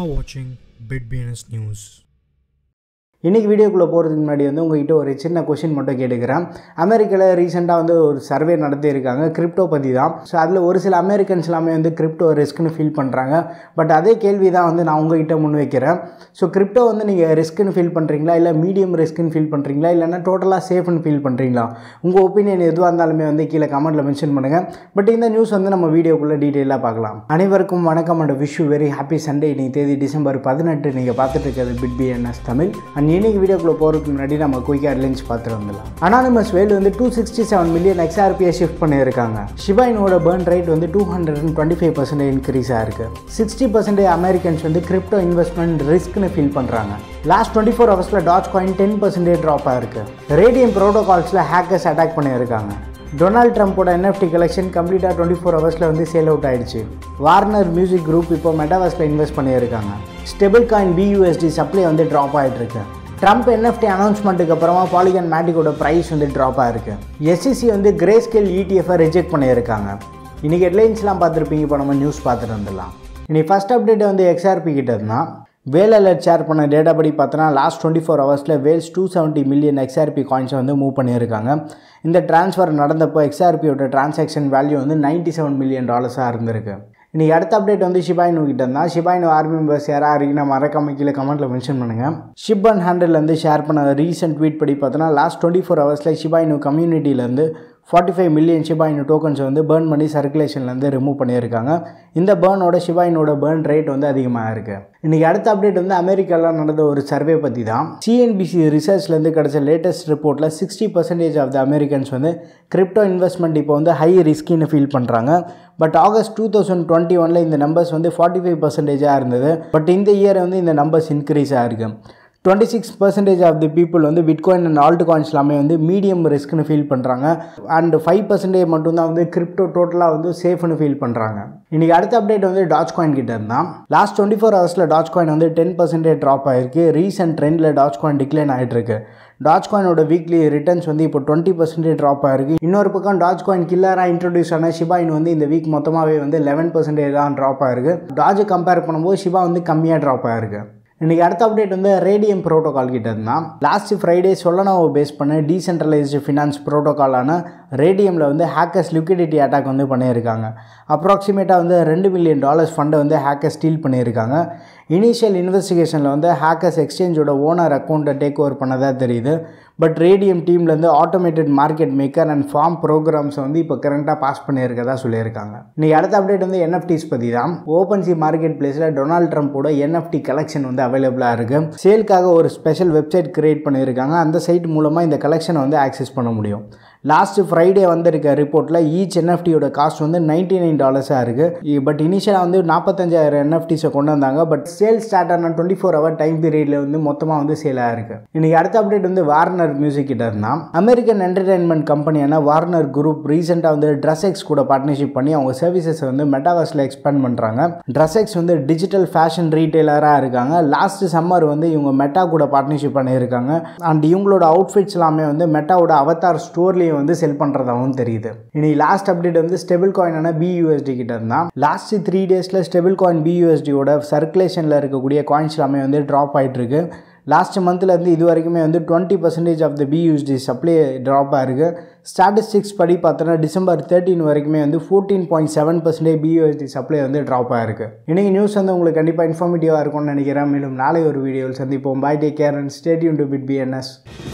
are watching BitBNS News. இன்றைக்கி வீடியோக்குள்ளே போகிறதுக்கு முன்னாடி வந்து உங்ககிட்ட ஒரு சின்ன கொஷின் மட்டும் கேட்டுக்கிறேன் அமெரிக்காவில் ரீசெண்டாக வந்து ஒரு சர்வே நடத்தியிருக்காங்க கிரிப்டோ பற்றி தான் ஸோ அதில் ஒரு சில அமெரிக்கன்ஸ் எல்லாமே வந்து கிரிப்டோ ரிஸ்க்னு ஃபீல் பண்ணுறாங்க பட் அதே கேள்வி தான் வந்து நான் உங்ககிட்ட முன் வைக்கிறேன் ஸோ கிரிப்டோ வந்து நீங்கள் ரிஸ்க்குன்னு ஃபீல் பண்ணுறீங்களா இல்லை மீடியம் ரிஸ்க்குன்னு ஃபீல் பண்ணுறீங்களா இல்லைன்னா டோட்டலாக சேஃப்னு ஃபீல் பண்ணுறீங்களா உங்கள் ஒப்பீனியன் எதுவாக இருந்தாலுமே வந்து கீழே கமெண்ட்டில் மென்ஷன் பண்ணுங்கள் பட் இந்த நியூஸ் வந்து நம்ம வீடியோக்குள்ளே டீட்டெயிலாக பார்க்கலாம் அனைவருக்கும் வணக்கம் and wish very happy Sunday இன்னைக்கு தேதி டிசம்பர் பதினெட்டு நீங்கள் பார்த்துட்டு இருக்கிறது பிட் பிஎன்எஸ் தமிழ் அண்ட் இன்னைக்கு வீடியோக்குள்ளே போகிறதுக்கு முன்னாடி நம்ம குயிக்காக ரிலன்ஸ் பார்த்துட்டு வந்துடலாம் அனானிமஸ் வேல் வந்து டூ சிக்ஸ்டி செவன் மில்லியன் எக்ஸ்ஆர்பியை ஷிஃப்ட் பண்ணியிருக்காங்க ஷிபாயினோட பேர்ன் ரேட் வந்து two hundred and twenty five percentage increase ஆயிருக்கு சிக்ஸ்டி பர்சன்டேஜ் அமெரிக்கன்ஸ் வந்து கிரிப்டோ இன்வெஸ்ட்மெண்ட் ரிஸ்க்னு ஃபீல் பண்ணுறாங்க லாஸ்ட் டுவெண்ட்டி ஃபோர் ஹவர்ஸில் doge coin ten percentage drop ஆயிருக்கு ரேடியம் ப்ரோட்டோகால்ஸில் ஹேக்கர்ஸ் அட்டாக் பண்ணியிருக்காங்க டொனால்ட் ட்ரம்ப்போட என்எஃப்டி கலெக்ஷன் கம்ப்ளீட்டாக டுவெண்ட்டி ஃபோர் ஹவர்ஸில் வந்து சேல் அவுட் ஆயிடுச்சு வார்னர் மியூசிக் குரூப் இப்போ மெட்டாவர்ஸில் இன்வெஸ்ட் பண்ணியிருக்காங்க ஸ்டெபிள் காயின் பியூஎஸ்டி சப்ளை வந்து ட்ராப் ஆகிட்டு இருக்கு ட்ரம்ப் என்எஃப்டி அனௌன்ஸ்மெண்ட்டுக்கு அப்புறமா பாலிகன் மேட்டிக்கோட ப்ரைஸ் வந்து ட்ராப் ஆயிருக்கு எஸ்சிசி வந்து கிரே ஸ்கேல் இடிஎஃபை ரிஜெக்ட் பண்ணியிருக்காங்க இன்றைக்கி ஹெட்லைன்ஸ்லாம் பார்த்துருப்பீங்க இப்போ நம்ம நியூஸ் பார்த்துட்டு வந்துடலாம் இனி ஃபஸ்ட் அப்டேட் வந்து எக்ஸ்ஆர்பி கிட்ட இருந்தால் வேல் அலர்ட் ஷேர் பண்ண டேட்டா படி பார்த்தோன்னா லாஸ்ட் டுவெண்ட்டி ஃபோர் ஹவர்ஸில் whales two seventy million XRP காயின்ஸை வந்து மூவ் பண்ணியிருக்காங்க இந்த ட்ரான்ஸ்ஃபர் நடந்தப்போ எக்ஸ்ஆர்பியோட டிரான்சாக்ஷன் வேல்யூ வந்து நைன்ட்டி செவன் மில்லியன் டாலர்ஸாக இருந்திருக்கு இன்றைக்கி அடுத்த அப்டேட் வந்து ஷிபாயினு கிட்ட இருந்தால் ஷிபாயினு ஆர்மி மெம்பர்ஸ் யாராக இருக்கீங்கன்னா மறக்காம கீழே கமெண்ட்டில் மென்ஷன் பண்ணுங்கள் ஷிப் அண்ட் ஹேண்டில்லேருந்து ஷேர் பண்ண ரீசெண்ட் ட்வீட் படி பார்த்தோன்னா லாஸ்ட் டுவெண்ட்டி ஃபோர் ஹவர்ஸில் ஷிபாயினு கம்யூனிட்டியிலேருந்து ஃபார்ட்டி ஃபைவ் மில்லியன் ஷிபாயினு டோக்கன்ஸை வந்து பேர்ன் பண்ணி சர்க்குலேஷன்லேருந்து ரிமூவ் பண்ணியிருக்காங்க இந்த பேர்னோட ஷிபாயினோட பேர்ன் ரேட் வந்து அதிகமாக இருக்குது இன்றைக்கி அடுத்த அப்டேட் வந்து அமெரிக்காவில் நடந்த ஒரு சர்வே பற்றி தான் சிஎன்பிசி ரிசர்ச்லேருந்து கிடச்ச லேட்டஸ்ட் ரிப்போர்ட்டில் sixty percentage of the Americans வந்து கிரிப்டோ இன்வெஸ்ட்மெண்ட் இப்போ வந்து ஹை ரிஸ்கின்னு ஃபீல் பண்ணுறாங்க but August two thousand twenty ஒனில் இந்த நம்பர்ஸ் வந்து ஃபார்ட்டி ஃபைவ் பர்சன்டேஜாக இருந்தது பட் இந்த இயர் வந்து இந்த நம்பர்ஸ் இன்க்ரீஸ் ஆகிருக்கு twenty six percentage of the people வந்து பிட்காயின் அண்ட் ஆல்ட் காயின்ஸ் எல்லாமே வந்து மீடியம் ரிஸ்க்னு ஃபீல் பண்ணுறாங்க அண்ட் ஃபைவ் பர்சன்டேஜ் மட்டும்தான் வந்து கிரிப்டோ டோட்டலாக வந்து சேஃப்னு ஃபீல் பண்ணுறாங்க இன்றைக்கி அடுத்த அப்டேட் வந்து டாச் காயின் கிட்ட இருந்தால் லாஸ்ட் டுவெண்ட்டி ஃபோர் ஹவர்ஸில் டாச் காயின் வந்து டென் பர்சன்டேஜ் ட்ராப் ஆகிருக்கு ரீசெண்ட் ட்ரெண்டில் டாச் காயின் டிக்ளைன் ஆகிட்டு இருக்கு டாச் காயினோட வீக்லி ரிட்டர்ன்ஸ் வந்து இப்போ டுவெண்ட்டி பர்சன்டேஜ் ட்ராப் ஆயிருக்கு இன்னொரு பக்கம் டாச் காயின் கில்லராக இன்ட்ரடியூஸ் ஆன ஷிபாயின் வந்து இந்த வீக் மொத்தமாகவே வந்து லெவன் பர்சன்டேஜ் தான் ட்ராப் ஆயிருக்கு டாஜை கம்பேர் பண்ணும்போது ஷிபா வந்து கம்மியாக ட்ராப் ஆயிருக்கு இன்றைக்கி அடுத்த அப்டேட் வந்து ரேடியம் ப்ரோட்டோகால் கிட்ட இருந்தால் லாஸ்ட் ஃப்ரைடே சொல்லனாவை பேஸ் பண்ண டீசென்ட்ரலைஸ்டு ஃபினான்ஸ் ப்ரோட்டோகாலான ரேடியமில் வந்து ஹேக்கர்ஸ் லிக்விடிட்டி அட்டாக் வந்து பண்ணியிருக்காங்க அப்ராக்சிமேட்டாக வந்து ரெண்டு மில்லியன் டாலர்ஸ் ஃபண்டை வந்து ஹேக்கர் ஸ்டீல் பண்ணியிருக்காங்க இனிஷியல் இன்வெஸ்டிகேஷனில் வந்து ஹேக்கர்ஸ் எக்ஸ்சேஞ்சோட ஓனர் அக்கௌண்ட்டை டேக் ஓவர் பண்ணதாக தெரியுது பட் ரேடியம் டீம்லேருந்து automated market maker and farm ப்ரோக்ராம்ஸை வந்து இப்போ கரண்ட்டாக பாஸ் பண்ணியிருக்கதா சொல்லியிருக்காங்க இன்றைக்கி அடுத்த அப்டேட் வந்து என்எஃப்டிஸ் பற்றி தான் ஓப்பன் சி மார்க்கெட் பிளேஸில் டொனால்ட் ட்ரம்ப்போட என்எஃப்டி கலெக்ஷன் வந்து அவைலபிளாக இருக்குது சேல்க்காக ஒரு ஸ்பெஷல் வெப்சைட் கிரியேட் பண்ணியிருக்காங்க அந்த சைட் மூலமாக இந்த கலெக்ஷனை வந்து ஆக்சஸ் பண்ண முடியும் லாஸ்ட் ஃப்ரைடே வந்திருக்க ரிப்போர்ட்டில் ஈச் என்எஃப்டியோட காஸ்ட் வந்து நைன்டி நைன் டாலர்ஸாக இருக்குது பட் இனிஷியலாக வந்து நாற்பத்தஞ்சாயிரம் என்எஃப்டிஸை கொண்டு வந்தாங்க பட் சேல் ஸ்டார்ட் ஆன டுவெண்ட்டி ஃபோர் ஹவர் டைம் பீரியடில் வந்து மொத்தமாக வந்து சேல் ஆயிருக்கு இன்றைக்கி அடுத்த அப்டேட் வந்து வார்னர் மியூசிக் கிட்ட இருந்தால் அமெரிக்கன் என்டர்டைன்மெண்ட் கம்பெனியான வார்னர் குரூப் ரீசெண்டாக வந்து ட்ரெஸ் எக்ஸ் கூட பார்ட்னர்ஷிப் பண்ணி அவங்க சர்வீசஸை வந்து மெட்டாவர்ஸில் எக்ஸ்பேண்ட் பண்ணுறாங்க ட்ரெஸ் எக்ஸ் வந்து டிஜிட்டல் ஃபேஷன் ரீட்டைலராக இருக்காங்க லாஸ்ட் சம்மர் வந்து இவங்க மெட்டா கூட பார்ட்னர்ஷிப் பண்ணியிருக்காங்க அண்ட் இவங்களோட அவுட்ஃபிட்ஸ் எல்லாமே வந்து மெட்டாவோட அவதார் ஸ்டோர்லேயே வந்து செல் பண்ணுறதாகவும் தெரியுது இனி லாஸ்ட் அப்டேட் வந்து ஸ்டெபிள் காயினான பியூஎஸ்டி கிட்ட இருந்தால் லாஸ்ட் த்ரீ டேஸில் ஸ்டெபிள் காயின் பியூஎஸ்டியோட சர்க்குலேஷனில் இருக்கக்கூடிய காயின்ஸ் எல்லாமே வந்து ட்ராப் ஆகிட்டு இருக்கு லாஸ்ட் மந்த்லேருந்து இது வரைக்குமே வந்து twenty percentage of the BUSD supply drop ஆயிருக்கு ஸ்டாட்டிஸ்டிக்ஸ் படி பார்த்தோன்னா டிசம்பர் தேர்ட்டின் வரைக்குமே வந்து fourteen point seven percentage BUSD supply வந்து ட்ராப் ஆயிருக்கு இன்றைக்கி நியூஸ் வந்து உங்களுக்கு கண்டிப்பாக இன்ஃபார்மேட்டிவாக இருக்கும்னு நினைக்கிறேன் மேலும் நாளை ஒரு வீடியோவில் சந்திப்போம் bye take care and stay tuned to bit BNS